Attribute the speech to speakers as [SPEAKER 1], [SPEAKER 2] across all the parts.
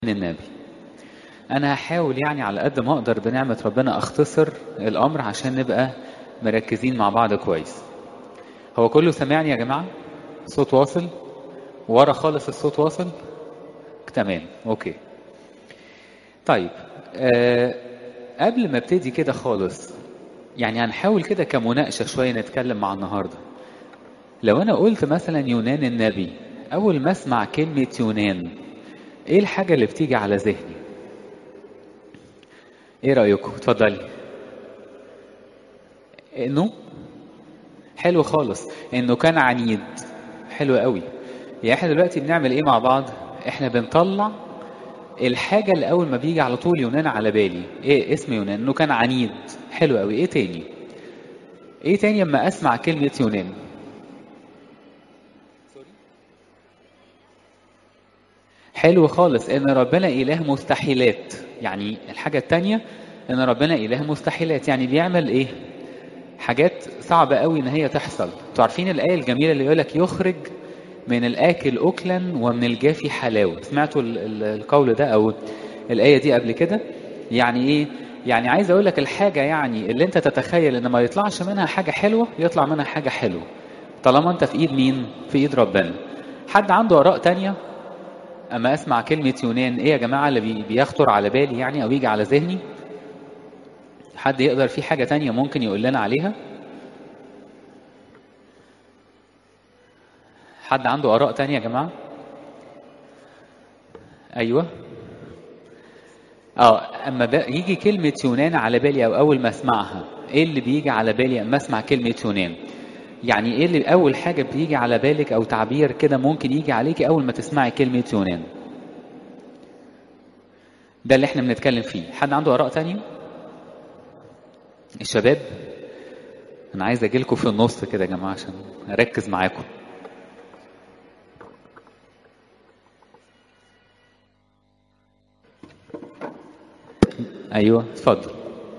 [SPEAKER 1] النبي انا هحاول يعني على قد ما اقدر بنعمة ربنا اختصر الامر عشان نبقى مركزين مع بعض كويس هو كله سامعني يا جماعة صوت واصل ورا خالص الصوت واصل تمام اوكي طيب أه قبل ما ابتدي كده خالص يعني هنحاول كده كمناقشة شوية نتكلم مع النهاردة لو انا قلت مثلا يونان النبي اول ما اسمع كلمة يونان ايه الحاجة اللي بتيجي على ذهني ايه رأيكم اتفضلي انه حلو خالص انه كان عنيد حلو قوي يعني احنا دلوقتي بنعمل ايه مع بعض احنا بنطلع الحاجة اللي اول ما بيجي على طول يونان على بالي ايه اسم يونان انه كان عنيد حلو قوي ايه تاني ايه تاني اما اسمع كلمة يونان حلو خالص ان ربنا اله مستحيلات يعني الحاجة التانية ان ربنا اله مستحيلات يعني بيعمل ايه حاجات صعبة قوي ان هي تحصل انتوا عارفين الاية الجميلة اللي يقولك يخرج من الاكل اكلا ومن الجافي حلاوة سمعتوا القول ده او الاية دي قبل كده يعني ايه يعني عايز اقول لك الحاجة يعني اللي انت تتخيل ان ما يطلعش منها حاجة حلوة يطلع منها حاجة حلوة طالما انت في ايد مين في ايد ربنا حد عنده اراء تانية اما اسمع كلمة يونان ايه يا جماعة اللي بيخطر على بالي يعني او يجي على ذهني حد يقدر في حاجة تانية ممكن يقول لنا عليها حد عنده اراء تانية يا جماعة ايوه اه اما يجي كلمة يونان على بالي او اول ما اسمعها ايه اللي بيجي على بالي اما اسمع كلمة يونان يعني ايه اللي اول حاجة بيجي على بالك او تعبير كده ممكن يجي عليكي اول ما تسمعي كلمة يونان ده اللي احنا بنتكلم فيه حد عنده اراء تانية الشباب انا عايز اجيلكم في النص كده يا جماعة عشان اركز معاكم ايوه اتفضل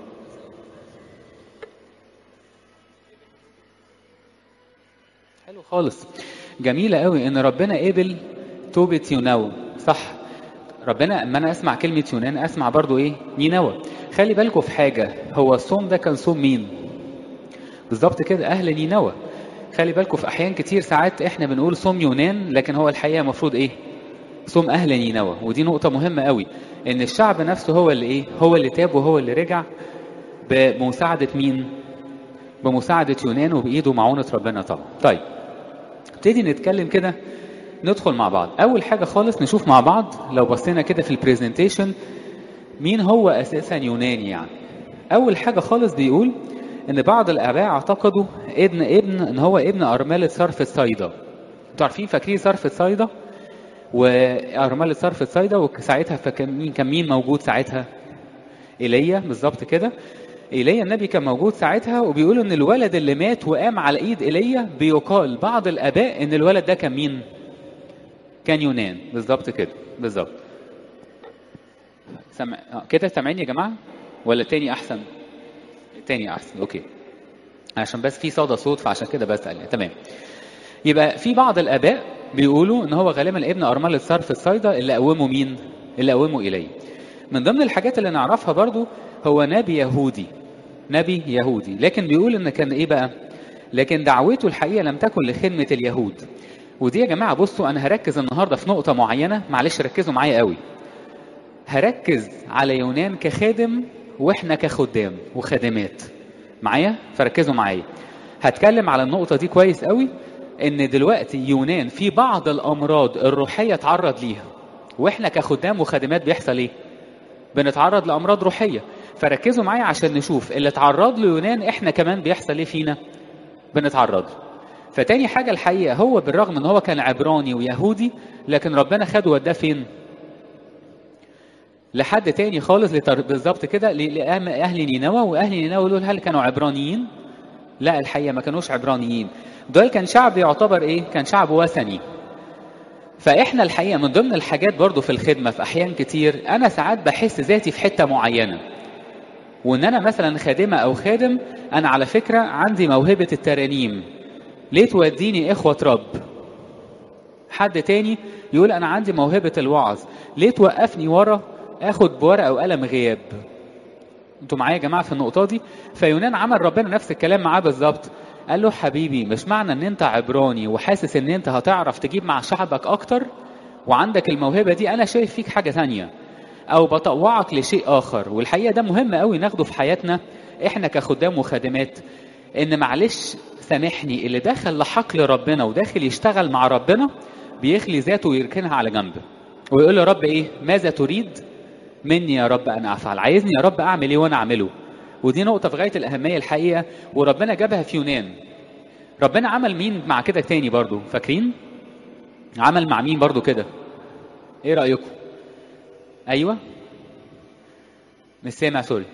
[SPEAKER 1] حلو خالص جميلة قوي ان ربنا قبل توبة يوناو صح ربنا اما انا اسمع كلمة يونان اسمع برضو ايه نينوى خلي بالكم في حاجة هو الصوم ده كان صوم مين بالظبط كده اهل نينوى خلي بالكم في احيان كتير ساعات احنا بنقول صوم يونان لكن هو الحقيقة المفروض ايه صوم اهل نينوى ودي نقطة مهمة قوي ان الشعب نفسه هو اللي ايه هو اللي تاب وهو اللي رجع بمساعدة مين بمساعدة يونان وبإيده معونة ربنا طبعا طيب نبتدي نتكلم كده ندخل مع بعض اول حاجه خالص نشوف مع بعض لو بصينا كده في البرزنتيشن مين هو اساسا يوناني يعني اول حاجه خالص بيقول ان بعض الاباء اعتقدوا ابن ابن ان هو ابن ارمله صرف صيدا انتوا عارفين فاكرين صرف صيدا وارمله صرف صيدا وساعتها فكان مين كان مين موجود ساعتها ايليا بالظبط كده ايليا النبي كان موجود ساعتها وبيقولوا ان الولد اللي مات وقام على ايد ايليا بيقال بعض الاباء ان الولد ده كان مين كان يونان بالظبط كده بالظبط سمع كده سامعين يا جماعه ولا التاني احسن التاني احسن اوكي عشان بس في صدى صوت فعشان كده بسال تمام يبقى في بعض الاباء بيقولوا ان هو غالبا ابن ارمله صرف الصيدا اللي قومه مين اللي قومه ايليا من ضمن الحاجات اللي نعرفها برضو هو نبي يهودي نبي يهودي لكن بيقول ان كان ايه بقى لكن دعوته الحقيقه لم تكن لخدمه اليهود ودي يا جماعه بصوا انا هركز النهارده في نقطه معينه معلش ركزوا معايا قوي هركز على يونان كخادم واحنا كخدام وخادمات معايا فركزوا معايا هتكلم على النقطه دي كويس قوي ان دلوقتي يونان في بعض الامراض الروحيه اتعرض ليها واحنا كخدام وخادمات بيحصل ايه بنتعرض لامراض روحيه فركزوا معايا عشان نشوف اللي اتعرض له يونان احنا كمان بيحصل ايه فينا بنتعرض له فتاني حاجة الحقيقة هو بالرغم ان هو كان عبراني ويهودي لكن ربنا خده وداه فين لحد تاني خالص لتر... بالظبط كده لأهل نينوى وأهل نينوى دول هل كانوا عبرانيين؟ لا الحقيقة ما كانوش عبرانيين دول كان شعب يعتبر ايه؟ كان شعب وثني فاحنا الحقيقة من ضمن الحاجات برضو في الخدمة في أحيان كتير أنا ساعات بحس ذاتي في حتة معينة وان انا مثلا خادمة او خادم انا على فكرة عندي موهبة الترانيم ليه توديني اخوة رب حد تاني يقول انا عندي موهبه الوعظ ليه توقفني ورا اخد بورقه وقلم غياب انتوا معايا يا جماعه في النقطه دي فيونان عمل ربنا نفس الكلام معاه بالظبط قال له حبيبي مش معنى ان انت عبراني وحاسس ان انت هتعرف تجيب مع شعبك اكتر وعندك الموهبه دي انا شايف فيك حاجه ثانيه او بطوعك لشيء اخر والحقيقه ده مهم قوي ناخده في حياتنا احنا كخدام وخادمات ان معلش سامحني اللي داخل لحقل ربنا وداخل يشتغل مع ربنا بيخلي ذاته ويركنها على جنب ويقول له رب ايه ماذا تريد مني يا رب ان افعل عايزني يا رب اعمل ايه وانا اعمله ودي نقطه في غايه الاهميه الحقيقه وربنا جابها في يونان ربنا عمل مين مع كده تاني برضو فاكرين عمل مع مين برضو كده ايه رايكم ايوه مش سامع سوري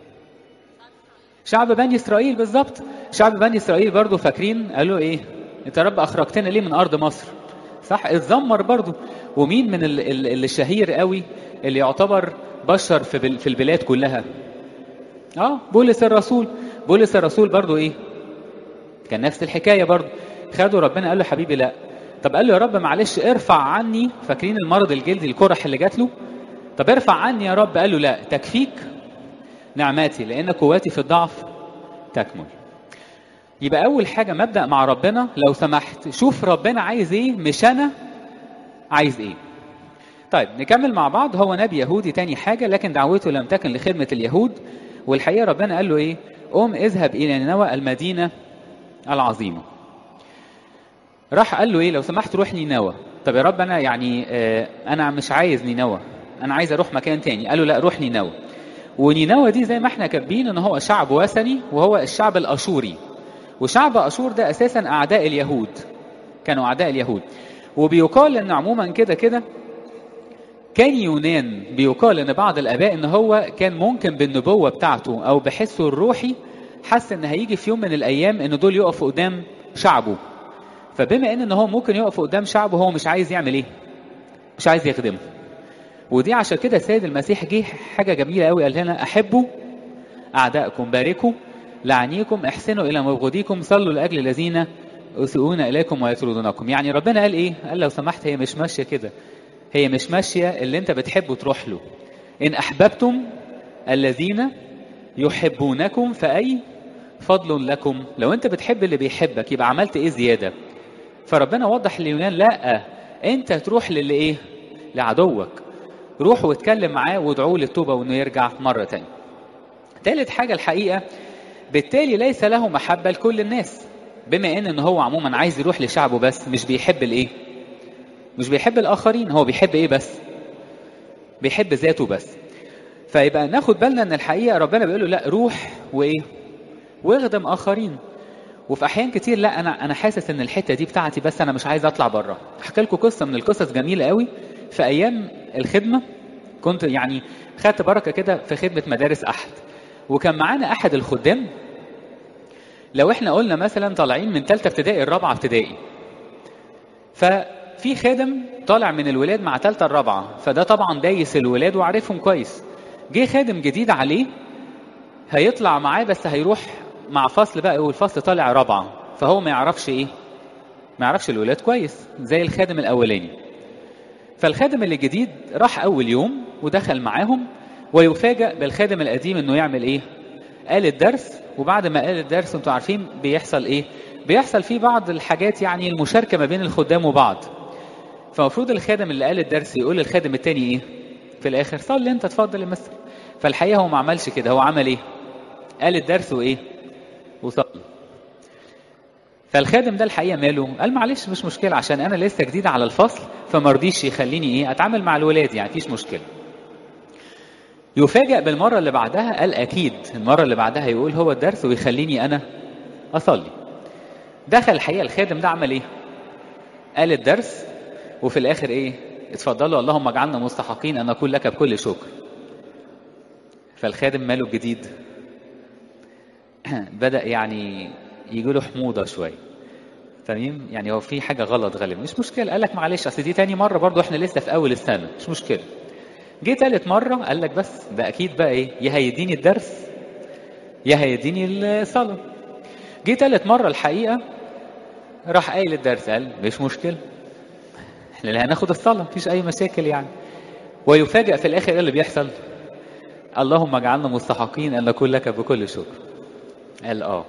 [SPEAKER 1] شعب بني اسرائيل بالظبط شعب بني اسرائيل برضو فاكرين قالوا ايه انت يا رب اخرجتنا ليه من ارض مصر صح اتذمر برضو ومين من ال- ال- اللي الشهير قوي اللي يعتبر بشر في بل- في البلاد كلها اه بولس الرسول بولس الرسول برضو ايه كان نفس الحكايه برضو خدوا ربنا قال له حبيبي لا طب قال له يا رب معلش ارفع عني فاكرين المرض الجلدي القرح اللي جات له طب ارفع عني يا رب قال له لا تكفيك نعماتي لان قوتي في الضعف تكمل يبقى اول حاجه مبدا مع ربنا لو سمحت شوف ربنا عايز ايه مش انا عايز ايه طيب نكمل مع بعض هو نبي يهودي تاني حاجه لكن دعوته لم تكن لخدمه اليهود والحقيقه ربنا قال له ايه قوم اذهب الى نينوى المدينه العظيمه راح قال له ايه لو سمحت روح نينوى طب يا رب انا يعني آه انا مش عايز نينوى انا عايز اروح مكان تاني قال له لا روح نينوى ونينوى دي زي ما احنا كاتبين ان هو شعب وثني وهو الشعب الاشوري وشعب اشور ده اساسا اعداء اليهود كانوا اعداء اليهود وبيقال ان عموما كده كده كان يونان بيقال ان بعض الاباء ان هو كان ممكن بالنبوه بتاعته او بحسه الروحي حس ان هيجي في يوم من الايام ان دول يقفوا قدام شعبه فبما ان هو ممكن يقف قدام شعبه هو مش عايز يعمل ايه مش عايز يخدمه ودي عشان كده السيد المسيح جه حاجه جميله قوي قال لنا احبوا اعدائكم باركوا لعنيكم احسنوا الى مبغضيكم صلوا لاجل الذين يسيئون اليكم ويطردونكم يعني ربنا قال ايه قال لو سمحت هي مش ماشيه كده هي مش ماشيه اللي انت بتحبه تروح له ان احببتم الذين يحبونكم فاي فضل لكم لو انت بتحب اللي بيحبك يبقى عملت ايه زياده فربنا وضح ليونان لا انت تروح للي ايه لعدوك روح واتكلم معاه وادعوه للتوبه وانه يرجع مره تانية تالت حاجه الحقيقه بالتالي ليس له محبه لكل الناس بما ان ان هو عموما عايز يروح لشعبه بس مش بيحب الايه مش بيحب الاخرين هو بيحب ايه بس بيحب ذاته بس فيبقى ناخد بالنا ان الحقيقه ربنا بيقول له لا روح وايه واخدم اخرين وفي احيان كتير لا انا انا حاسس ان الحته دي بتاعتي بس انا مش عايز اطلع بره احكي لكم قصه من القصص جميله قوي في ايام الخدمه كنت يعني خدت بركه كده في خدمه مدارس احد وكان معانا احد الخدام لو احنا قلنا مثلا طالعين من ثالثه ابتدائي الرابعه ابتدائي ففي خادم طالع من الولاد مع ثالثه الرابعه فده طبعا دايس الولاد وعارفهم كويس جه خادم جديد عليه هيطلع معاه بس هيروح مع فصل بقى والفصل طالع رابعه فهو ما يعرفش ايه ما يعرفش الولاد كويس زي الخادم الاولاني فالخادم اللي جديد راح اول يوم ودخل معاهم ويفاجأ بالخادم القديم انه يعمل ايه قال الدرس وبعد ما قال الدرس انتوا عارفين بيحصل ايه بيحصل فيه بعض الحاجات يعني المشاركه ما بين الخدام وبعض فالمفروض الخادم اللي قال الدرس يقول للخادم التاني ايه في الاخر صلي انت اتفضل يا مستر فالحقيقه هو ما عملش كده هو عمل ايه قال الدرس وايه وصلي فالخادم ده الحقيقه ماله قال معلش مش مشكله عشان انا لسه جديد على الفصل فما رضيش يخليني ايه اتعامل مع الولاد يعني مفيش مشكله يفاجئ بالمره اللي بعدها قال اكيد المره اللي بعدها يقول هو الدرس ويخليني انا اصلي دخل الحقيقه الخادم ده عمل ايه قال الدرس وفي الاخر ايه اتفضلوا اللهم اجعلنا مستحقين ان نقول لك بكل شكر فالخادم ماله الجديد بدا يعني يجي له حموضه شويه تمام يعني هو في حاجه غلط غالبا مش مشكله قال لك معلش اصل دي تاني مره برضو احنا لسه في اول السنه مش مشكله جه تالت مره قال لك بس ده اكيد بقى ايه يا هيديني الدرس يا هيديني الصلاه جه تالت مره الحقيقه راح قايل الدرس قال مش مشكله احنا اللي هناخد الصلاه مفيش اي مشاكل يعني ويفاجأ في الاخر ايه اللي بيحصل اللهم اجعلنا مستحقين ان نكون لك بكل شكر قال اه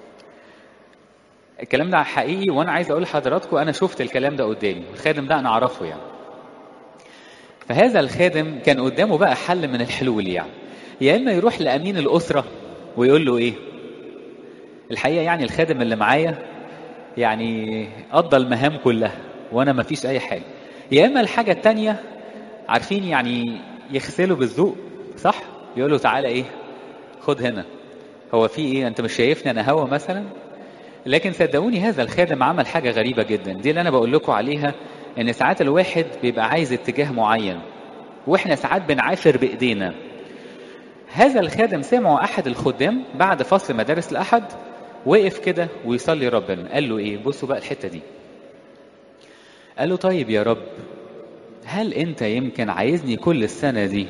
[SPEAKER 1] الكلام ده حقيقي وانا عايز اقول لحضراتكم انا شفت الكلام ده قدامي الخادم ده انا اعرفه يعني فهذا الخادم كان قدامه بقى حل من الحلول يعني يا اما يروح لامين الاسره ويقول له ايه الحقيقه يعني الخادم اللي معايا يعني قضى المهام كلها وانا ما فيش اي حاجه يا اما الحاجه التانية عارفين يعني يغسله بالذوق صح يقول له تعالى ايه خد هنا هو في ايه انت مش شايفني انا هوا مثلا لكن صدقوني هذا الخادم عمل حاجه غريبه جدا دي اللي انا بقول لكم عليها ان ساعات الواحد بيبقى عايز اتجاه معين واحنا ساعات بنعافر بايدينا هذا الخادم سمعه احد الخدام بعد فصل مدارس الاحد وقف كده ويصلي ربنا قال له ايه بصوا بقى الحته دي قال له طيب يا رب هل انت يمكن عايزني كل السنه دي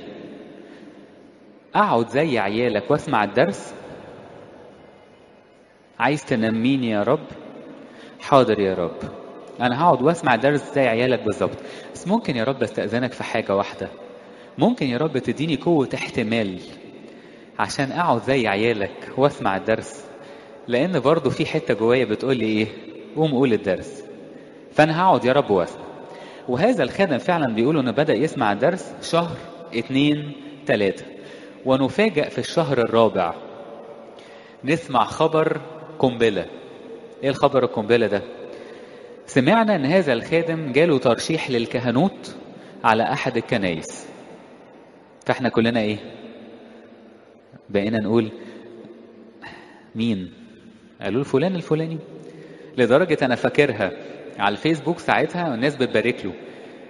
[SPEAKER 1] اقعد زي عيالك واسمع الدرس عايز تنميني يا رب حاضر يا رب انا هقعد واسمع درس زي عيالك بالظبط بس ممكن يا رب استاذنك في حاجه واحده ممكن يا رب تديني قوه احتمال عشان اقعد زي عيالك واسمع الدرس لان برضه في حته جوايا بتقول لي ايه قوم قول الدرس فانا هقعد يا رب واسمع وهذا الخادم فعلا بيقولوا انه بدا يسمع الدرس شهر اتنين تلاته ونفاجأ في الشهر الرابع نسمع خبر قنبله ايه الخبر القنبله ده سمعنا ان هذا الخادم جاله ترشيح للكهنوت على احد الكنايس فاحنا كلنا ايه بقينا نقول مين قالوا له فلان الفلاني لدرجة أنا فاكرها على الفيسبوك ساعتها والناس بتبارك له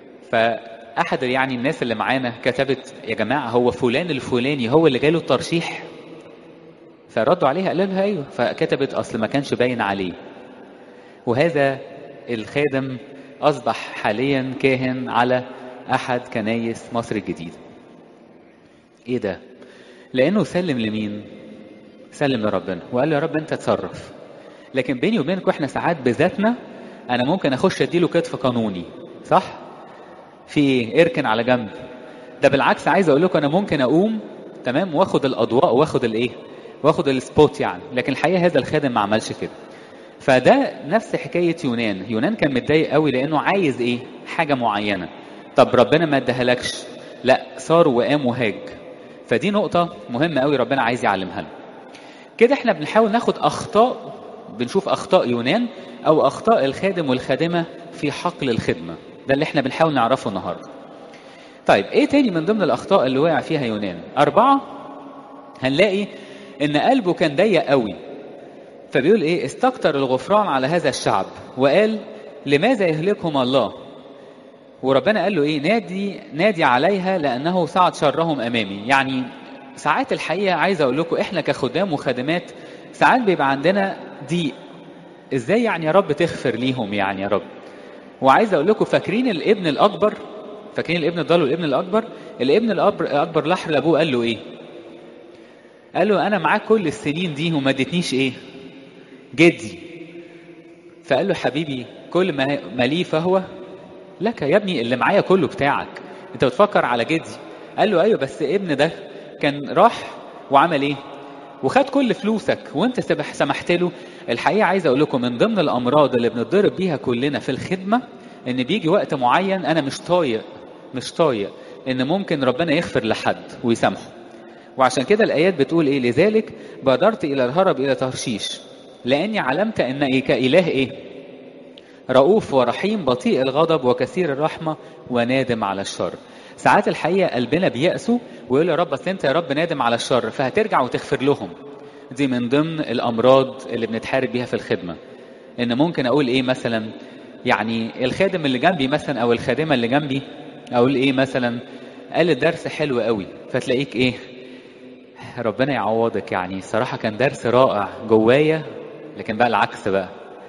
[SPEAKER 1] فأحد يعني الناس اللي معانا كتبت يا جماعة هو فلان الفلاني هو اللي جاله الترشيح فردوا عليها قالوا لها أيوه فكتبت أصل ما كانش باين عليه وهذا الخادم أصبح حاليا كاهن على أحد كنايس مصر الجديدة إيه ده؟ لأنه سلم لمين؟ سلم لربنا وقال له يا رب أنت تصرف لكن بيني وبينكم احنا ساعات بذاتنا أنا ممكن أخش أديله كتف قانوني صح؟ في إيه؟ اركن على جنب ده بالعكس عايز أقول لكم أنا ممكن أقوم تمام واخد الأضواء واخد الإيه؟ واخد السبوت يعني لكن الحقيقة هذا الخادم ما عملش كده فده نفس حكاية يونان يونان كان متضايق قوي لأنه عايز إيه حاجة معينة طب ربنا ما ادهلكش لا صار وقام وهاج فدي نقطة مهمة قوي ربنا عايز يعلمها لنا كده احنا بنحاول ناخد أخطاء بنشوف أخطاء يونان أو أخطاء الخادم والخادمة في حقل الخدمة ده اللي احنا بنحاول نعرفه النهاردة طيب ايه تاني من ضمن الأخطاء اللي وقع فيها يونان أربعة هنلاقي إن قلبه كان ضيق قوي فبيقول ايه استكتر الغفران على هذا الشعب وقال لماذا يهلكهم الله وربنا قال له ايه نادي نادي عليها لانه صعد شرهم امامي يعني ساعات الحقيقه عايز اقول لكم احنا كخدام وخادمات ساعات بيبقى عندنا ضيق ازاي يعني يا رب تغفر ليهم يعني يا رب وعايز اقول لكم فاكرين الابن الاكبر فاكرين الابن الضال والابن الاكبر الابن الاكبر لحر لابوه قال له ايه قال له انا معاك كل السنين دي وما اديتنيش ايه جدي فقال له حبيبي كل ما ما لي فهو لك يا ابني اللي معايا كله بتاعك انت بتفكر على جدي قال له ايوه بس ابن ده كان راح وعمل ايه وخد كل فلوسك وانت سمحت له الحقيقه عايز اقول لكم من ضمن الامراض اللي بنتضرب بيها كلنا في الخدمه ان بيجي وقت معين انا مش طايق مش طايق ان ممكن ربنا يغفر لحد ويسامحه وعشان كده الايات بتقول ايه لذلك بادرت الى الهرب الى ترشيش لاني علمت ان إيه كاله ايه رؤوف ورحيم بطيء الغضب وكثير الرحمه ونادم على الشر ساعات الحقيقه قلبنا بيأسوا ويقول يا رب بس انت يا رب نادم على الشر فهترجع وتغفر لهم دي من ضمن الامراض اللي بنتحارب بيها في الخدمه ان ممكن اقول ايه مثلا يعني الخادم اللي جنبي مثلا او الخادمه اللي جنبي اقول ايه مثلا قال الدرس حلو قوي فتلاقيك ايه ربنا يعوضك يعني صراحة كان درس رائع جوايا لكن بقى العكس بقى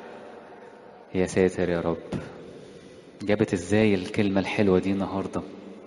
[SPEAKER 1] يا ساتر يا رب جابت ازاي الكلمة الحلوة دي النهاردة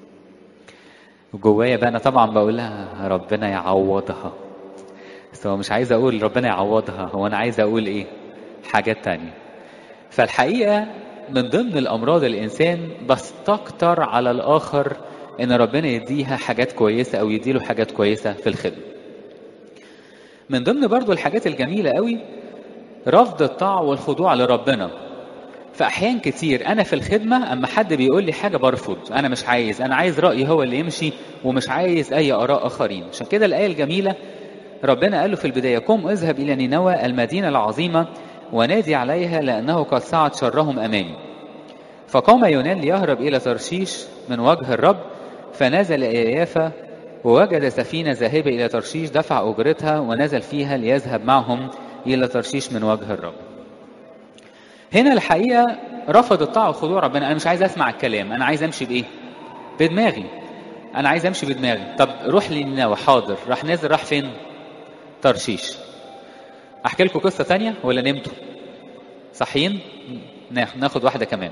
[SPEAKER 1] وجوايا بقى انا طبعا بقول لها ربنا يعوضها بس هو مش عايز اقول ربنا يعوضها هو انا عايز اقول ايه حاجات تانية فالحقيقة من ضمن الامراض الانسان بستكتر على الاخر ان ربنا يديها حاجات كويسه او يديله حاجات كويسه في الخدمه من ضمن برضو الحاجات الجميله قوي رفض الطاعه والخضوع لربنا فاحيان كتير انا في الخدمه اما حد بيقول لي حاجه برفض انا مش عايز انا عايز رايي هو اللي يمشي ومش عايز اي اراء اخرين عشان كده الايه الجميله ربنا قال له في البدايه قم اذهب الى نينوى المدينه العظيمه ونادي عليها لانه قد صعد شرهم امامي فقام يونان ليهرب الى ترشيش من وجه الرب فنزل الى يافا ووجد سفينه ذاهبه الى ترشيش دفع اجرتها ونزل فيها ليذهب معهم الى ترشيش من وجه الرب هنا الحقيقه رفض الطاعه والخضوع ربنا انا مش عايز اسمع الكلام انا عايز امشي بايه بدماغي انا عايز امشي بدماغي طب روح لنينوى حاضر راح نازل راح فين ترشيش احكي لكم قصه تانية ولا نمتوا صحيين ناخد واحده كمان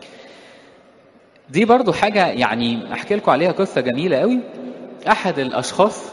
[SPEAKER 1] دي برضو حاجة يعني أحكي لكم عليها قصة جميلة قوي أحد الأشخاص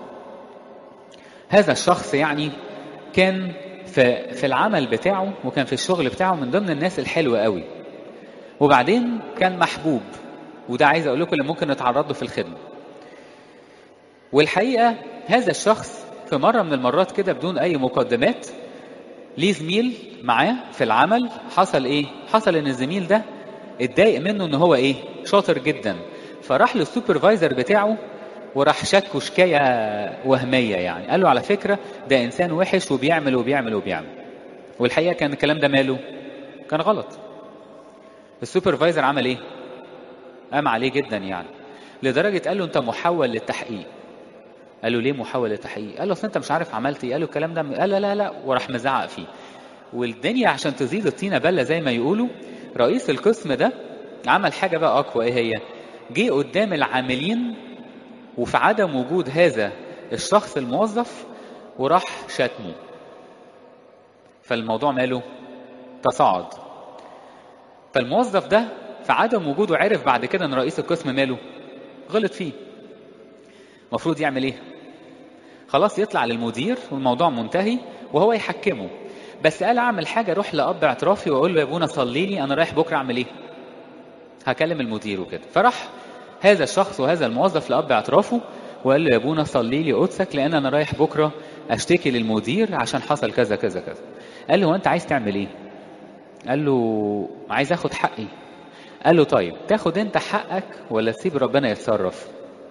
[SPEAKER 1] هذا الشخص يعني كان في في العمل بتاعه وكان في الشغل بتاعه من ضمن الناس الحلوة قوي وبعدين كان محبوب وده عايز أقول لكم اللي ممكن نتعرض له في الخدمة والحقيقة هذا الشخص في مرة من المرات كده بدون أي مقدمات ليه زميل معاه في العمل حصل إيه؟ حصل إن الزميل ده اتضايق منه ان هو ايه شاطر جدا فراح للسوبرفايزر بتاعه وراح شكه شكايه وهميه يعني قال له على فكره ده انسان وحش وبيعمل وبيعمل وبيعمل والحقيقه كان الكلام ده ماله كان غلط السوبرفايزر عمل ايه قام عليه جدا يعني لدرجه قال له انت محول للتحقيق قال له ليه محول للتحقيق قال له اصل انت مش عارف عملت ايه قال له الكلام ده قال لا لا لا وراح مزعق فيه والدنيا عشان تزيد الطينه بله زي ما يقولوا رئيس القسم ده عمل حاجة بقى أقوى إيه هي؟ جه قدام العاملين وفي عدم وجود هذا الشخص الموظف وراح شتمه. فالموضوع ماله؟ تصاعد. فالموظف ده في عدم وجوده عرف بعد كده إن رئيس القسم ماله؟ غلط فيه. المفروض يعمل إيه؟ خلاص يطلع للمدير والموضوع منتهي وهو يحكمه. بس قال اعمل حاجه اروح لاب اعترافي واقول له يا ابونا صلي لي انا رايح بكره اعمل ايه هكلم المدير وكده فراح هذا الشخص وهذا الموظف لاب اعترافه وقال له يا ابونا صلي لي قدسك لان انا رايح بكره اشتكي للمدير عشان حصل كذا كذا كذا قال له هو انت عايز تعمل ايه قال له عايز اخد حقي قال له طيب تاخد انت حقك ولا تسيب ربنا يتصرف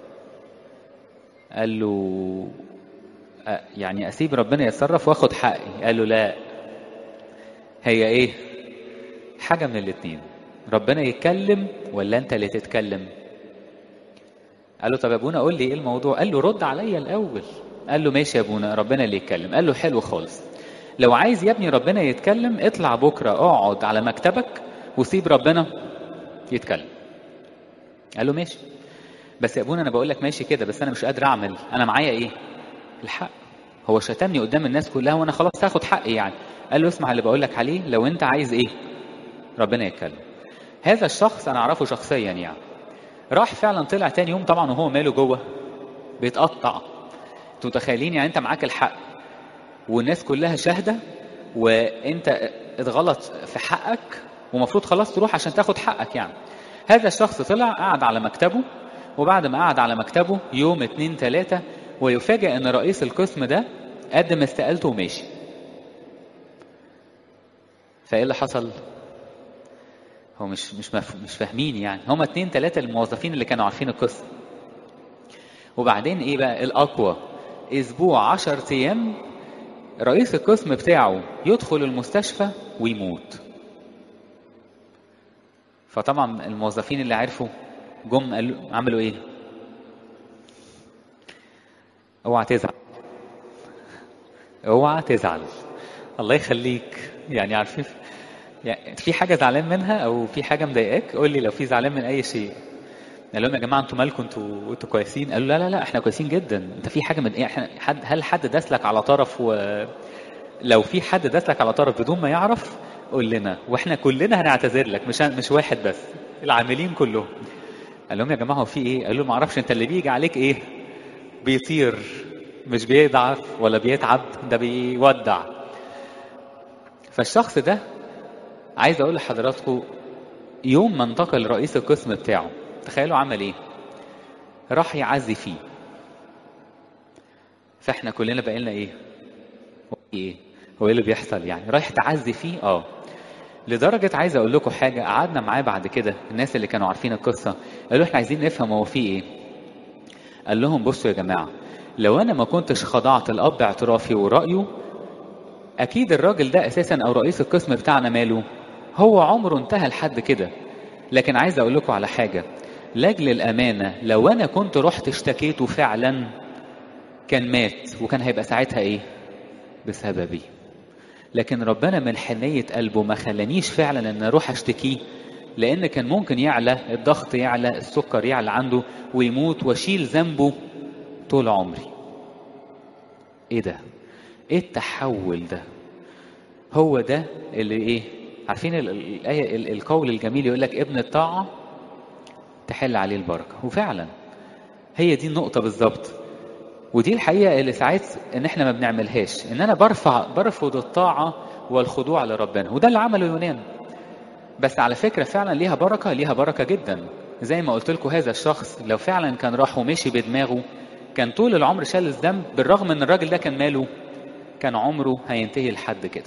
[SPEAKER 1] قال له يعني اسيب ربنا يتصرف واخد حقي قال له لا هي ايه حاجة من الاتنين ربنا يتكلم ولا انت اللي تتكلم قال له طب يا ابونا قول لي ايه الموضوع قال له رد عليا الاول قال له ماشي يا ابونا ربنا اللي يتكلم قال له حلو خالص لو عايز يا ابني ربنا يتكلم اطلع بكرة اقعد على مكتبك وسيب ربنا يتكلم قال له ماشي بس يا ابونا انا بقول لك ماشي كده بس انا مش قادر اعمل انا معايا ايه الحق هو شتمني قدام الناس كلها وانا خلاص هاخد حقي يعني قال له اسمع اللي بقول لك عليه لو انت عايز ايه ربنا يتكلم هذا الشخص انا اعرفه شخصيا يعني راح فعلا طلع تاني يوم طبعا وهو ماله جوه بيتقطع انتوا متخيلين يعني انت معاك الحق والناس كلها شاهده وانت اتغلط في حقك ومفروض خلاص تروح عشان تاخد حقك يعني هذا الشخص طلع قعد على مكتبه وبعد ما قعد على مكتبه يوم اتنين تلاتة ويفاجأ ان رئيس القسم ده قدم استقالته وماشي فايه اللي حصل هو مش مش مف... مش فاهمين يعني هما اتنين تلاتة الموظفين اللي كانوا عارفين القصة وبعدين ايه بقى الاقوى اسبوع عشر ايام رئيس القسم بتاعه يدخل المستشفى ويموت فطبعا الموظفين اللي عرفوا جم قالوا عملوا ايه اوعى تزعل اوعى تزعل الله يخليك يعني عارفين يعني في حاجه زعلان منها او في حاجه مضايقاك قول لي لو في زعلان من اي شيء قال لهم يا جماعه انتوا مالكم انتوا انتوا كويسين قالوا لا لا لا احنا كويسين جدا انت في حاجه من احنا حد هل حد داس لك على طرف و لو في حد داس لك على طرف بدون ما يعرف قول لنا واحنا كلنا هنعتذر لك مش مش واحد بس العاملين كلهم قال لهم يا جماعه هو في ايه قال لهم ما اعرفش انت اللي بيجي عليك ايه بيطير مش بيضعف ولا بيتعب ده بيودع فالشخص ده عايز اقول لحضراتكم يوم ما انتقل رئيس القسم بتاعه تخيلوا عمل ايه راح يعزي فيه فاحنا كلنا بقى لنا ايه هو ايه هو ايه اللي بيحصل يعني رايح تعزي فيه اه لدرجة عايز اقول لكم حاجة قعدنا معاه بعد كده الناس اللي كانوا عارفين القصة قالوا احنا عايزين نفهم هو فيه ايه قال لهم بصوا يا جماعة لو انا ما كنتش خضعت الاب اعترافي ورأيه اكيد الراجل ده اساسا او رئيس القسم بتاعنا ماله هو عمره انتهى لحد كده لكن عايز اقول لكم على حاجة لاجل الامانة لو انا كنت رحت اشتكيته فعلا كان مات وكان هيبقى ساعتها ايه بسببي لكن ربنا من حنية قلبه ما خلانيش فعلا ان اروح اشتكيه لان كان ممكن يعلى الضغط يعلى السكر يعلى عنده ويموت واشيل ذنبه طول عمري ايه ده ايه التحول ده هو ده اللي ايه عارفين الآية القول الجميل يقول لك ابن الطاعة تحل عليه البركة وفعلا هي دي النقطة بالظبط ودي الحقيقة اللي ساعات ان احنا ما بنعملهاش ان انا برفع برفض الطاعة والخضوع لربنا وده اللي عمله يونان بس على فكرة فعلا ليها بركة ليها بركة جدا زي ما قلت لكم هذا الشخص لو فعلا كان راح ومشي بدماغه كان طول العمر شال الذنب بالرغم ان الراجل ده كان ماله كان عمره هينتهي لحد كده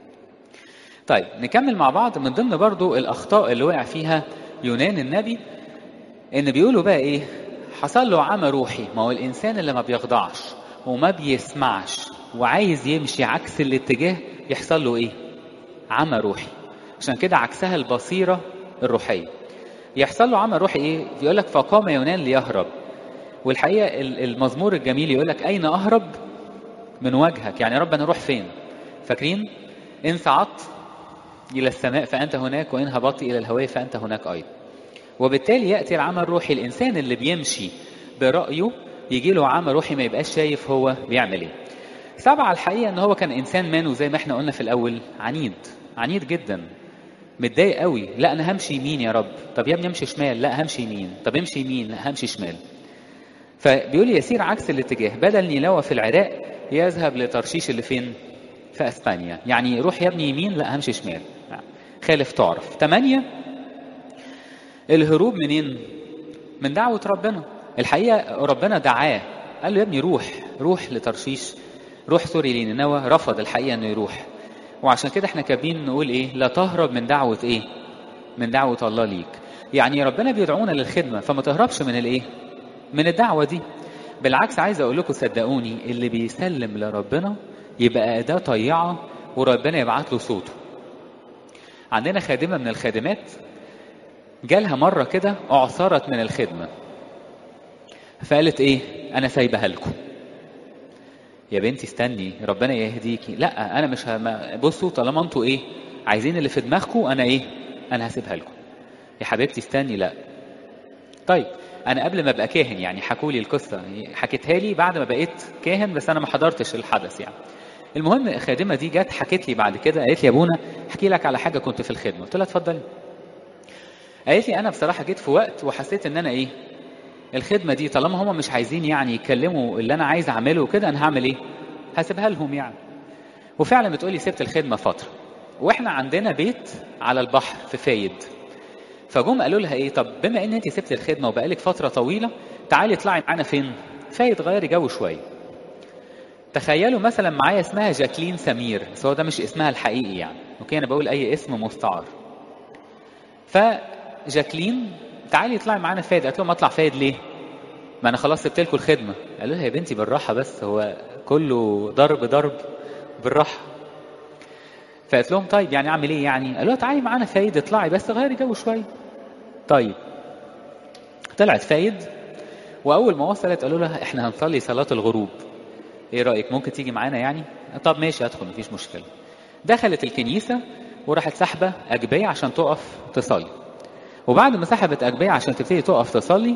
[SPEAKER 1] طيب نكمل مع بعض من ضمن برضو الاخطاء اللي وقع فيها يونان النبي ان بيقولوا بقى ايه حصل له عمى روحي ما هو الانسان اللي ما بيخضعش وما بيسمعش وعايز يمشي عكس الاتجاه يحصل له ايه عمى روحي عشان كده عكسها البصيرة الروحية يحصل له عمى روحي ايه يقول لك فقام يونان ليهرب والحقيقة المزمور الجميل يقول لك اين اهرب من وجهك يعني يا رب انا اروح فين فاكرين ان صعدت الى السماء فانت هناك وان هبطت الى الهواء فانت هناك ايضا وبالتالي ياتي العمى الروحي الانسان اللي بيمشي برايه يجي له عمى روحي ما يبقاش شايف هو بيعمل ايه سبعة الحقيقة ان هو كان انسان مانو زي ما احنا قلنا في الاول عنيد عنيد جدا متضايق قوي لا انا همشي يمين يا رب طب يا ابني امشي شمال لا همشي يمين طب امشي يمين لا همشي شمال فبيقول لي يسير عكس الاتجاه بدل نينوى في العراق يذهب لترشيش اللي فين في اسبانيا يعني روح يا ابني يمين لا همشي شمال خالف تعرف ثمانية الهروب منين من دعوة ربنا الحقيقة ربنا دعاه قال له يا ابني روح روح لترشيش روح سوري لنينوى رفض الحقيقة انه يروح وعشان كده احنا كابين نقول ايه لا تهرب من دعوة ايه من دعوة الله ليك يعني ربنا بيدعونا للخدمة فما تهربش من الايه من الدعوة دي بالعكس عايز اقول لكم صدقوني اللي بيسلم لربنا يبقى أداة طيعة وربنا يبعت له صوته عندنا خادمة من الخادمات جالها مرة كده أعثرت من الخدمة فقالت إيه أنا سايبها لكم يا بنتي استني ربنا يهديكي لا أنا مش هم... بصوا طالما أنتوا إيه عايزين اللي في دماغكم أنا إيه أنا هسيبها لكم يا حبيبتي استني لا طيب انا قبل ما ابقى كاهن يعني حكوا لي القصه حكيتها لي بعد ما بقيت كاهن بس انا ما حضرتش الحدث يعني المهم الخادمه دي جت حكت لي بعد كده قالت لي يا ابونا احكي لك على حاجه كنت في الخدمه قلت لها اتفضلي قالت لي انا بصراحه جيت في وقت وحسيت ان انا ايه الخدمه دي طالما هم مش عايزين يعني يتكلموا اللي انا عايز اعمله وكده انا هعمل ايه هسيبها لهم يعني وفعلا بتقولي سبت الخدمه فتره واحنا عندنا بيت على البحر في فايد فجم قالوا لها ايه طب بما ان انت سبت الخدمه وبقالك فتره طويله تعالي اطلعي معانا فين فايد غيري جو شويه تخيلوا مثلا معايا اسمها جاكلين سمير بس هو ده مش اسمها الحقيقي يعني اوكي انا بقول اي اسم مستعار فجاكلين تعالي اطلعي معانا فايد قالت لهم اطلع فايد ليه ما انا خلاص سبت لكم الخدمه قالوا لها يا بنتي بالراحه بس هو كله ضرب ضرب بالراحه فقالت لهم طيب يعني اعمل ايه يعني قالوا لها تعالي معانا فايد اطلعي بس غيري جو شويه طيب طلعت فايد واول ما وصلت قالوا لها احنا هنصلي صلاه الغروب ايه رايك ممكن تيجي معانا يعني طب ماشي ادخل مفيش مشكله دخلت الكنيسه وراحت سحبه اجبيه عشان تقف تصلي وبعد ما سحبت اجبيه عشان تبتدي تقف تصلي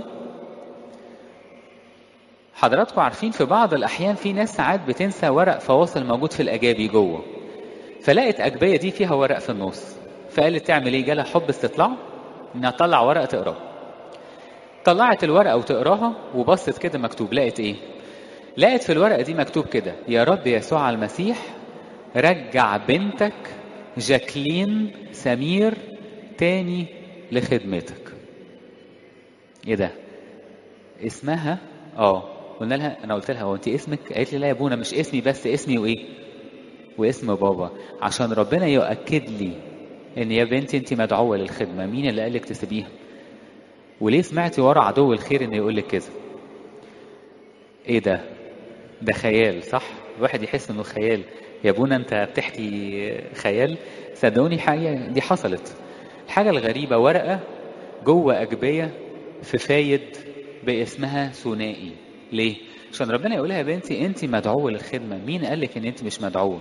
[SPEAKER 1] حضراتكم عارفين في بعض الاحيان في ناس ساعات بتنسى ورق فواصل موجود في الاجابي جوه فلقت اجبيه دي فيها ورق في النص فقالت تعمل ايه جالها حب استطلاع انها تطلع ورقه تقراها طلعت الورقه وتقراها وبصت كده مكتوب لقت ايه لقت في الورقه دي مكتوب كده يا رب يسوع المسيح رجع بنتك جاكلين سمير تاني لخدمتك ايه ده اسمها اه قلنا لها انا قلت لها هو انت اسمك قالت لي لا يا ابونا مش اسمي بس اسمي وايه واسم بابا عشان ربنا يؤكد لي ان يا بنتي انت مدعوه للخدمه مين اللي قالك تسيبيها وليه سمعتي ورا عدو الخير انه يقول لك كده ايه ده ده خيال صح الواحد يحس انه خيال يا ابونا انت بتحكي خيال صدقوني حاجه دي حصلت الحاجه الغريبه ورقه جوه اجبيه في فايد باسمها ثنائي ليه عشان ربنا يقولها يا بنتي انت مدعوه للخدمه مين قال لك ان انت مش مدعوه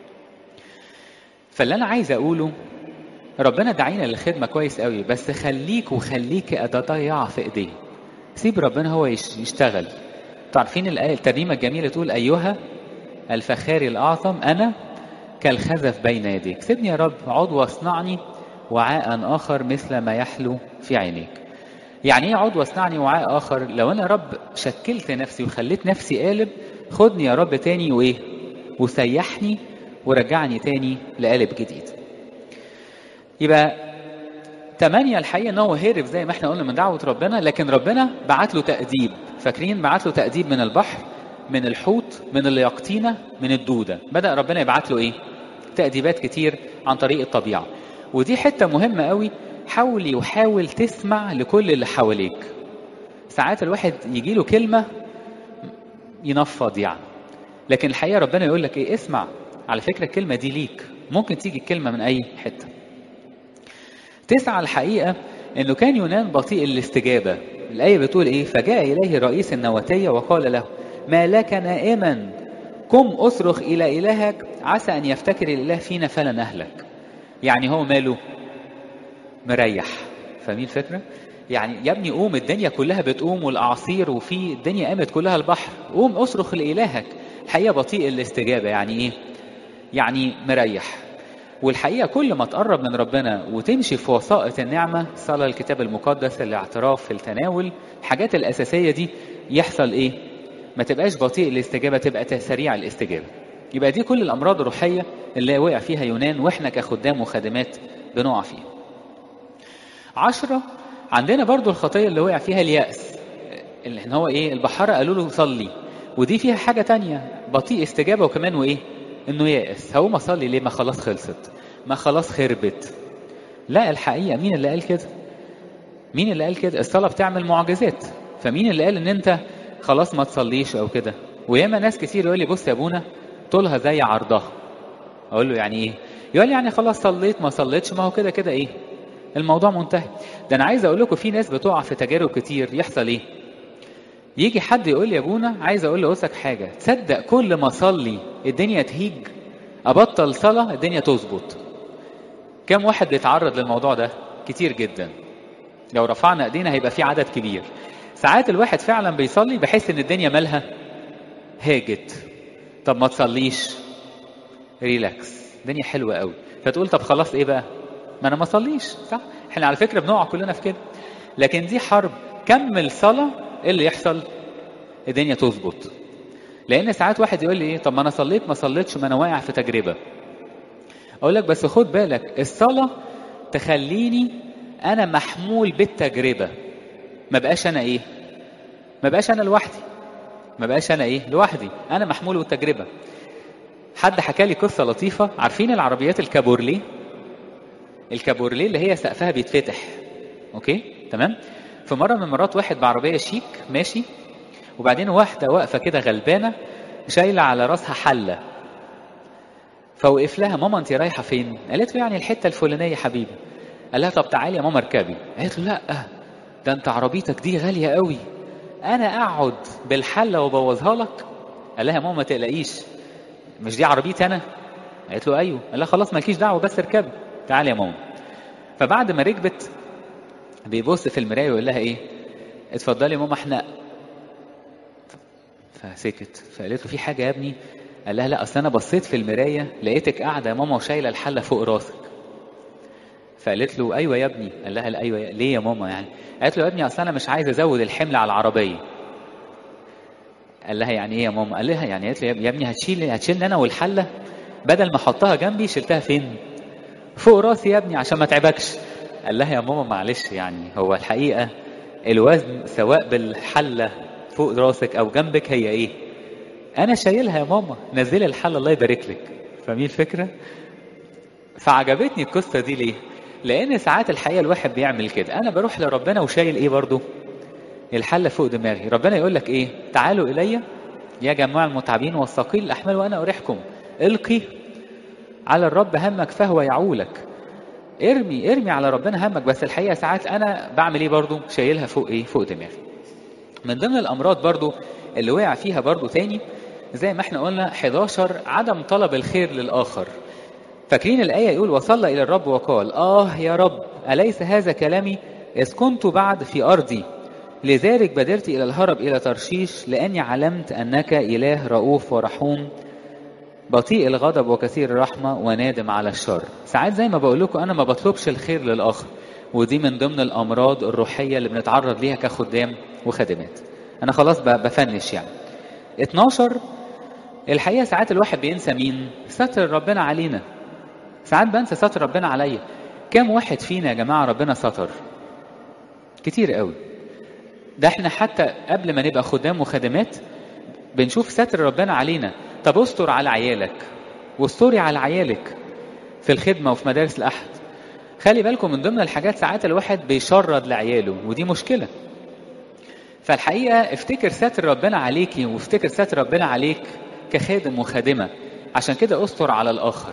[SPEAKER 1] فاللي انا عايز اقوله ربنا دعينا للخدمه كويس قوي بس خليك وخليك ضياع في ايديه سيب ربنا هو يشتغل تعرفين الآية الترنيمة الجميلة تقول أيها الفخاري الأعظم أنا كالخزف بين يديك سيبني يا رب عضو واصنعني وعاء آخر مثل ما يحلو في عينيك يعني ايه عضو واصنعني وعاء آخر لو أنا رب شكلت نفسي وخليت نفسي قالب خدني يا رب تاني وإيه وسيحني ورجعني تاني لقالب جديد يبقى تمانية الحقيقة ان هو هرب زي ما احنا قلنا من دعوة ربنا لكن ربنا بعت له تأديب فاكرين بعت له تأديب من البحر من الحوت من اليقطينة من الدودة بدأ ربنا يبعت له ايه تأديبات كتير عن طريق الطبيعة ودي حتة مهمة قوي حاول وحاول تسمع لكل اللي حواليك ساعات الواحد يجي له كلمة ينفض يعني لكن الحقيقة ربنا يقول لك ايه اسمع على فكرة الكلمة دي ليك ممكن تيجي الكلمة من أي حتة تسعة الحقيقة انه كان يونان بطيء الاستجابة الآية بتقول ايه فجاء إليه رئيس النواتية وقال له ما لك نائما قم أصرخ إلى إلهك عسى أن يفتكر الإله فينا فلا نهلك يعني هو ماله مريح فاهمين الفكرة يعني يا ابني قوم الدنيا كلها بتقوم والأعاصير وفي الدنيا قامت كلها البحر قوم أصرخ لإلهك الحقيقة بطيء الاستجابة يعني ايه يعني مريح والحقيقة كل ما تقرب من ربنا وتمشي في وسائط النعمة صلاة الكتاب المقدس الاعتراف في التناول الحاجات الأساسية دي يحصل إيه؟ ما تبقاش بطيء الاستجابة تبقى سريع الاستجابة يبقى دي كل الأمراض الروحية اللي وقع فيها يونان وإحنا كخدام وخادمات بنقع فيها عشرة عندنا برضو الخطية اللي وقع فيها اليأس اللي هو إيه البحارة قالوا له صلي ودي فيها حاجة تانية بطيء استجابة وكمان وإيه انه يائس هقوم اصلي ليه ما خلاص خلصت ما خلاص خربت لا الحقيقه مين اللي قال كده مين اللي قال كده الصلاه بتعمل معجزات فمين اللي قال ان انت خلاص ما تصليش او كده وياما ناس كتير يقول لي بص يا ابونا طولها زي عرضها اقول له يعني ايه يقول لي يعني خلاص صليت ما صليتش ما هو كده كده ايه الموضوع منتهي ده انا عايز اقول لكم في ناس بتقع في تجارب كتير يحصل ايه يجي حد يقول لي يا ابونا عايز اقول لأوسك حاجه تصدق كل ما اصلي الدنيا تهيج ابطل صلاه الدنيا تظبط كم واحد بيتعرض للموضوع ده كتير جدا لو رفعنا ايدينا هيبقى في عدد كبير ساعات الواحد فعلا بيصلي بحس ان الدنيا مالها هاجت طب ما تصليش ريلاكس الدنيا حلوه قوي فتقول طب خلاص ايه بقى ما انا ما اصليش صح احنا على فكره بنقع كلنا في كده لكن دي حرب كمل صلاه ايه اللي يحصل الدنيا تظبط لان ساعات واحد يقول لي ايه طب ما انا صليت ما صليتش ما انا واقع في تجربه اقول لك بس خد بالك الصلاه تخليني انا محمول بالتجربه ما بقاش انا ايه ما بقاش انا لوحدي ما بقاش انا ايه لوحدي انا محمول بالتجربه حد حكى لي قصه لطيفه عارفين العربيات الكابورليه الكابورليه اللي هي سقفها بيتفتح اوكي تمام في مره من المرات واحد بعربيه شيك ماشي وبعدين واحده واقفه كده غلبانه شايله على راسها حله فوقف لها ماما انت رايحه فين قالت له يعني الحته الفلانيه حبيبي قال لها طب تعالي يا ماما اركبي قالت له لا ده انت عربيتك دي غاليه قوي انا اقعد بالحله وابوظها لك قال لها يا ماما ما تقلقيش مش دي عربيتي انا قالت له ايوه قال لها خلاص مالكيش دعوه بس اركبي تعالي يا ماما فبعد ما ركبت بيبص في المرايه ويقول لها ايه اتفضلي يا ماما احنا فسكت فقالت له في حاجه يا ابني قال لها لا اصل انا بصيت في المرايه لقيتك قاعده يا ماما وشايله الحله فوق راسك فقالت له ايوه يا ابني قال لها ايوه ليه يا ماما يعني قالت له يا ابني اصل انا مش عايز ازود الحمل على العربيه قال لها يعني ايه يا ماما قال لها يعني قالت له يا ابني هتشيل هتشيلني انا والحله بدل ما احطها جنبي شلتها فين فوق راسي يا ابني عشان ما تعبكش قال لها يا ماما معلش يعني هو الحقيقة الوزن سواء بالحلة فوق راسك أو جنبك هي إيه أنا شايلها يا ماما نزلي الحلة الله يبارك لك فاهمين الفكرة فعجبتني القصة دي ليه لأن ساعات الحقيقة الواحد بيعمل كده أنا بروح لربنا وشايل إيه برضو الحلة فوق دماغي ربنا يقول لك إيه تعالوا إلي يا جماعة المتعبين والثقيل الأحمال وأنا أريحكم القي على الرب همك فهو يعولك ارمي ارمي على ربنا همك بس الحقيقة ساعات أنا بعمل إيه برضو شايلها فوق إيه فوق دماغي من ضمن الأمراض برضو اللي وقع فيها برضو تاني زي ما احنا قلنا 11 عدم طلب الخير للآخر فاكرين الآية يقول وصلى إلى الرب وقال آه يا رب أليس هذا كلامي إذ كنت بعد في أرضي لذلك بدرت إلى الهرب إلى ترشيش لأني علمت أنك إله رؤوف ورحوم بطيء الغضب وكثير الرحمة ونادم على الشر ساعات زي ما بقول لكم أنا ما بطلبش الخير للآخر ودي من ضمن الأمراض الروحية اللي بنتعرض ليها كخدام وخادمات أنا خلاص بفنش يعني 12 الحقيقة ساعات الواحد بينسى مين ستر ربنا علينا ساعات بنسى ستر ربنا عليا كم واحد فينا يا جماعة ربنا ستر كتير قوي ده احنا حتى قبل ما نبقى خدام وخادمات بنشوف ستر ربنا علينا طب استر على عيالك واستري على عيالك في الخدمة وفي مدارس الأحد خلي بالكم من ضمن الحاجات ساعات الواحد بيشرد لعياله ودي مشكلة فالحقيقة افتكر ستر ربنا عليكي وافتكر ستر ربنا عليك كخادم وخادمة عشان كده استر على الآخر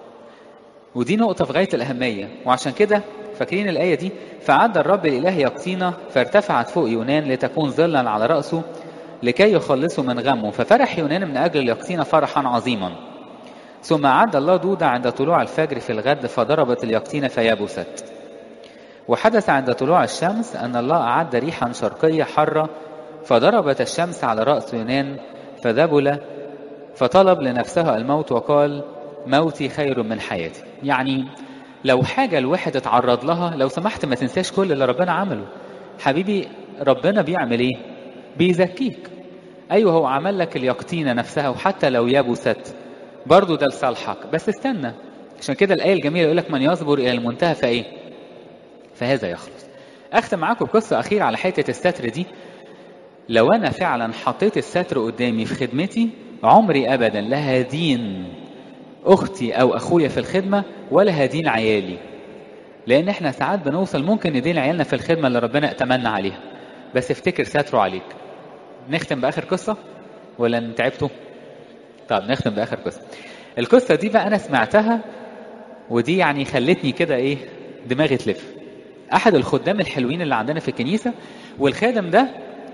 [SPEAKER 1] ودي نقطة في غاية الأهمية وعشان كده فاكرين الآية دي فعد الرب الإله يقطينا فارتفعت فوق يونان لتكون ظلا على رأسه لكي يخلصه من غمه ففرح يونان من أجل اليقطين فرحا عظيما ثم أعد الله دودة عند طلوع الفجر في الغد فضربت اليقطين فيبست وحدث عند طلوع الشمس أن الله أعد ريحا شرقية حارة فضربت الشمس على رأس يونان فذبل فطلب لنفسها الموت وقال موتي خير من حياتي يعني لو حاجة الواحد اتعرض لها لو سمحت ما تنساش كل اللي ربنا عمله حبيبي ربنا بيعمل ايه بيزكيك ايوه هو عمل لك اليقطينة نفسها وحتى لو يبست برضه ده لصالحك بس استنى عشان كده الآية الجميلة يقول لك من يصبر إلى المنتهى فإيه فهذا يخلص أختم معاكم بقصة أخيرة على حتة الستر دي لو أنا فعلا حطيت الستر قدامي في خدمتي عمري أبدا لا هدين أختي أو أخويا في الخدمة ولا هدين عيالي لأن إحنا ساعات بنوصل ممكن ندين عيالنا في الخدمة اللي ربنا ائتمنا عليها بس افتكر ستره عليك نختم بآخر قصة ولا تعبتوا؟ طب نختم بآخر قصة القصة دي بقى أنا سمعتها ودي يعني خلتني كده إيه دماغي تلف أحد الخدام الحلوين اللي عندنا في الكنيسة والخادم ده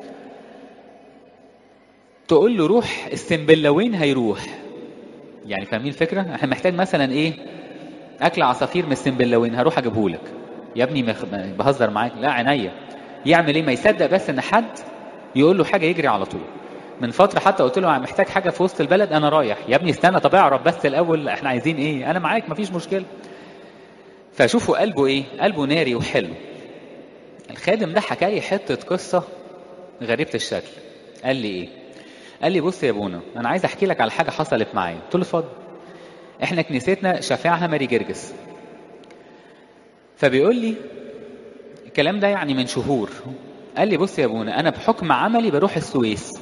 [SPEAKER 1] تقول له روح السنبلاوين هيروح يعني فاهمين الفكرة؟ احنا محتاج مثلا ايه؟ اكل عصافير من السنبلاوين هروح اجيبه لك. يا ابني مخ... بهزر معاك لا عينيا. يعمل ايه؟ ما يصدق بس ان حد يقول له حاجة يجري على طول. من فترة حتى قلت له محتاج حاجة في وسط البلد انا رايح، يا ابني استنى طب اعرف بس الاول احنا عايزين ايه؟ انا معاك مفيش مشكلة. فشوفوا قلبه ايه؟ قلبه ناري وحلو. الخادم ده حكى لي حتة قصة غريبة الشكل. قال لي ايه؟ قال لي بص يا ابونا انا عايز احكي لك على حاجه حصلت معايا قلت له اتفضل احنا كنيستنا شفيعها ماري جرجس فبيقول لي الكلام ده يعني من شهور قال لي بص يا ابونا انا بحكم عملي بروح السويس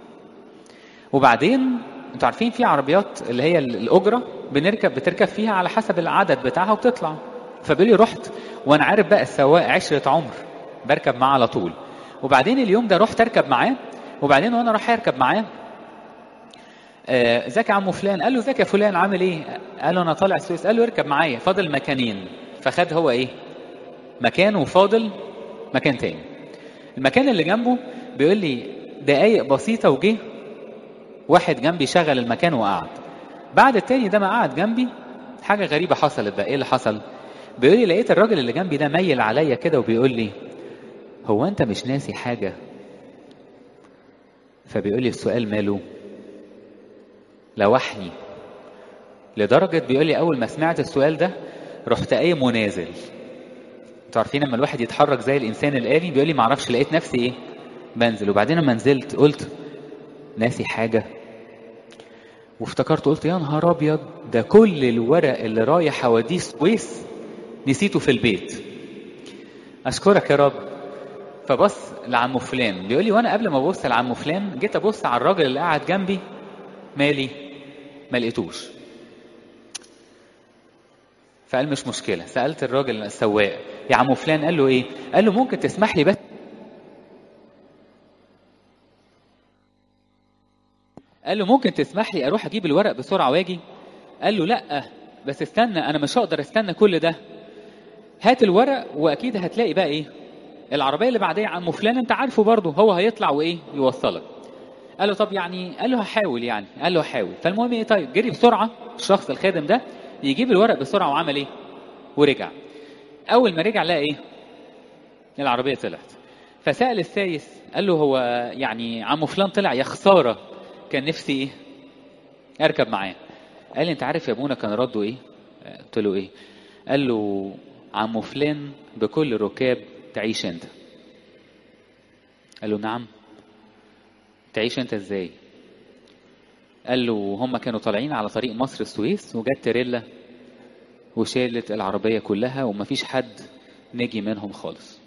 [SPEAKER 1] وبعدين انتوا عارفين في عربيات اللي هي الاجره بنركب بتركب فيها على حسب العدد بتاعها وبتطلع فبيقول لي رحت وانا عارف بقى السواق عشره عمر بركب معاه على طول وبعدين اليوم ده رحت اركب معاه وبعدين وانا رايح اركب معاه ازيك يا عم فلان قال له ازيك يا فلان عامل ايه قال له انا طالع السويس قال له اركب معايا فاضل مكانين فخد هو ايه مكان وفاضل مكان تاني المكان اللي جنبه بيقول لي دقايق بسيطة وجه واحد جنبي شغل المكان وقعد بعد التاني ده ما قعد جنبي حاجة غريبة حصلت بقى ايه اللي حصل بيقول لي لقيت الراجل اللي جنبي ده ميل عليا كده وبيقول لي هو انت مش ناسي حاجة فبيقول لي السؤال ماله لوحني لدرجة بيقول لي أول ما سمعت السؤال ده رحت قايم ونازل انتوا عارفين لما الواحد يتحرك زي الإنسان الآلي بيقول لي معرفش لقيت نفسي إيه بنزل وبعدين لما نزلت قلت ناسي حاجة وافتكرت قلت يا نهار أبيض ده كل الورق اللي رايح أوديه السويس نسيته في البيت اشكرك يا رب فبص لعمه فلان بيقول لي وانا قبل ما ابص لعمه فلان جيت ابص على الراجل اللي قاعد جنبي مالي ما لقيتوش فقال مش مشكله سالت الراجل السواق يا عمو فلان قال له ايه قال له ممكن تسمح لي بس قال له ممكن تسمح لي اروح اجيب الورق بسرعه واجي قال له لا بس استنى انا مش هقدر استنى كل ده هات الورق واكيد هتلاقي بقى ايه العربيه اللي بعديه عمو فلان انت عارفه برضه هو هيطلع وايه يوصلك قال له طب يعني قال له هحاول يعني قال له هحاول فالمهم ايه طيب جري بسرعه الشخص الخادم ده يجيب الورق بسرعه وعمل ايه ورجع اول ما رجع لقى ايه العربيه طلعت فسال السايس قال له هو يعني عمو فلان طلع يا خساره كان نفسي ايه اركب معاه قال لي انت عارف يا ابونا كان رده ايه قلت له ايه قال له عمو فلان بكل ركاب تعيش انت قال له نعم تعيش انت ازاي قال له هم كانوا طالعين على طريق مصر السويس وجت تريلا وشالت العربية كلها ومفيش حد نجي منهم خالص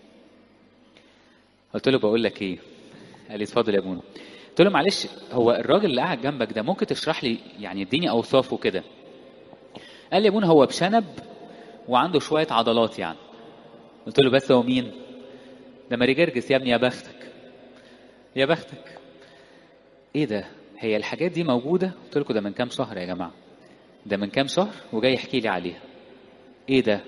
[SPEAKER 1] قلت له بقول لك ايه قال لي اتفضل يا ابونا قلت له معلش هو الراجل اللي قاعد جنبك ده ممكن تشرح لي يعني اديني اوصافه كده قال لي يا ابونا هو بشنب وعنده شوية عضلات يعني قلت له بس هو مين ده ماري جرجس يا ابني يا بختك يا بختك ايه ده هي الحاجات دي موجودة قلت لكم ده من كام شهر يا جماعة ده من كام شهر وجاي يحكي لي عليها ايه ده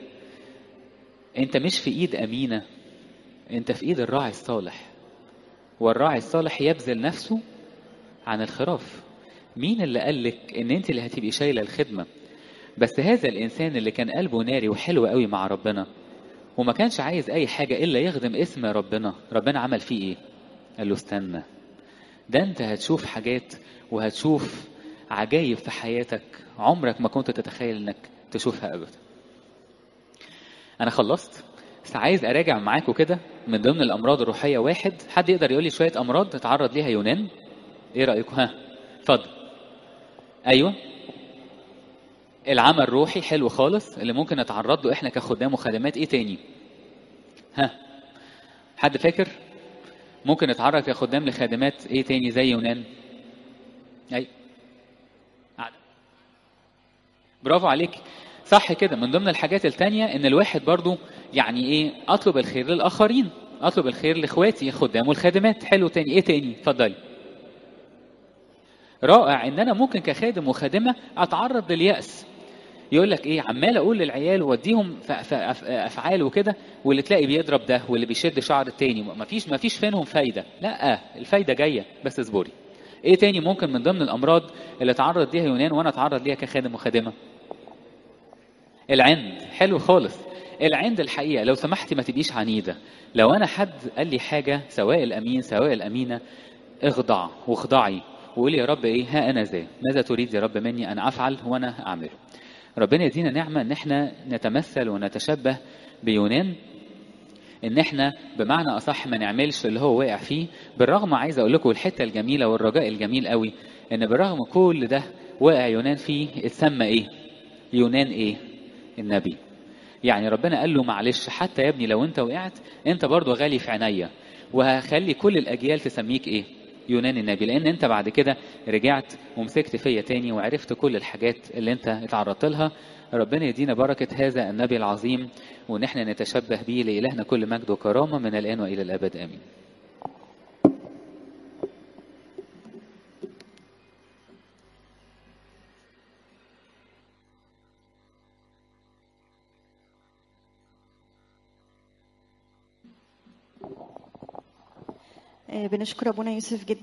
[SPEAKER 1] انت مش في ايد امينة انت في ايد الراعي الصالح والراعي الصالح يبذل نفسه عن الخراف مين اللي قالك ان انت اللي هتبقي شايلة الخدمة بس هذا الانسان اللي كان قلبه ناري وحلو قوي مع ربنا وما كانش عايز اي حاجة الا يخدم اسم ربنا ربنا عمل فيه ايه قال له استنى ده انت هتشوف حاجات وهتشوف عجايب في حياتك عمرك ما كنت تتخيل انك تشوفها ابدا انا خلصت بس عايز اراجع معاكم كده من ضمن الامراض الروحيه واحد حد يقدر يقول لي شويه امراض تتعرض ليها يونان ايه رايكم ها اتفضل ايوه العمى الروحي حلو خالص اللي ممكن نتعرض له احنا كخدام وخدمات ايه تاني ها حد فاكر ممكن نتعرض كخدام لخادمات ايه تاني زي يونان اي قاعدة. برافو عليك صح كده من ضمن الحاجات التانية ان الواحد برضو يعني ايه اطلب الخير للاخرين اطلب الخير لاخواتي خدام والخادمات حلو تاني ايه تاني اتفضلي رائع ان انا ممكن كخادم وخادمه اتعرض للياس يقول لك ايه عمال اقول للعيال واديهم افعال وكده واللي تلاقي بيضرب ده واللي بيشد شعر التاني مفيش مفيش فينهم فايده لا الفايده جايه بس اصبري ايه تاني ممكن من ضمن الامراض اللي تعرض ليها يونان وانا اتعرض ليها كخادم وخادمه العند حلو خالص العند الحقيقه لو سمحتي ما تبقيش عنيده لو انا حد قال لي حاجه سواء الامين سواء الامينه اخضع واخضعي وقولي يا رب ايه ها انا ذا ماذا تريد يا رب مني انا افعل وانا اعمله ربنا يدينا نعمه ان احنا نتمثل ونتشبه بيونان ان احنا بمعنى اصح ما نعملش اللي هو واقع فيه بالرغم عايز اقول لكم الحته الجميله والرجاء الجميل قوي ان بالرغم كل ده واقع يونان فيه اتسمى ايه يونان ايه النبي يعني ربنا قال له معلش حتى يا ابني لو انت وقعت انت برضو غالي في عينيا وهخلي كل الاجيال تسميك ايه يونان النبي لان انت بعد كده رجعت ومسكت فيا تاني وعرفت كل الحاجات اللي انت اتعرضت لها ربنا يدينا بركة هذا النبي العظيم وان احنا نتشبه به لإلهنا كل مجد وكرامة من الآن وإلى الأبد آمين
[SPEAKER 2] بنشكر ابونا يوسف جدا